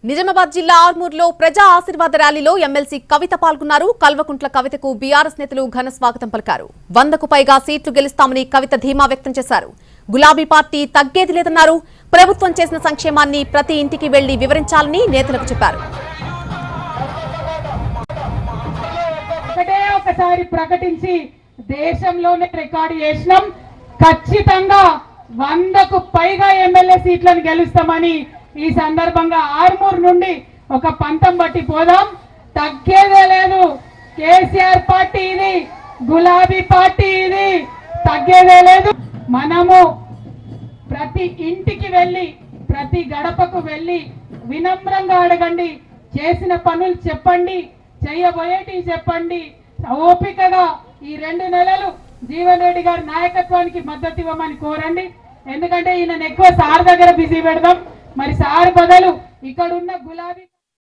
నిజామాబాద్ జిల్లా ఆర్మూర్లో ప్రజా ఆశీర్వాద ర్యాలీలో ఎమ్మెల్సీ కవిత పాల్గొన్నారు కల్వకుంట్ల కవితకు బీఆర్ఎస్ నేతలు ఘన స్వాగతం పలికారు వందకు పైగా సీట్లు గెలుస్తామని కవిత ధీమా వ్యక్తం చేశారు గులాబీ పార్టీ తగ్గేది లేదన్నారు ప్రభుత్వం చేసిన సంక్షేమాన్ని ప్రతి ఇంటికి వెళ్లి వివరించాలని నేతలకు చెప్పారు ఒకటే ఒకసారి ప్రకటించి దేశంలోనే రికార్డు చేసినాం ఖచ్చితంగా వందకు పైగా ఎమ్మెల్యే సీట్లను గెలుస్తామని ఈ సందర్భంగా ఆర్మూర్ నుండి ఒక పంతం బట్టి పోదాం తగ్గేదే లేదు కేసీఆర్ పార్టీ ఇది గులాబీ పార్టీ ఇది తగ్గేదే లేదు మనము ప్రతి ఇంటికి వెళ్ళి ప్రతి గడపకు వెళ్ళి వినమ్రంగా అడగండి చేసిన పనులు చెప్పండి చేయబోయేటివి చెప్పండి ఓపికగా ఈ రెండు నెలలు జీవన్ రెడ్డి గారి నాయకత్వానికి మద్దతు ఇవ్వమని కోరండి ఎందుకంటే ఈయన ఎక్కువ సార్ దగ్గర బిజీ పెడదాం మరి సార్ బదులు ఇక్కడ ఉన్న గులాబీ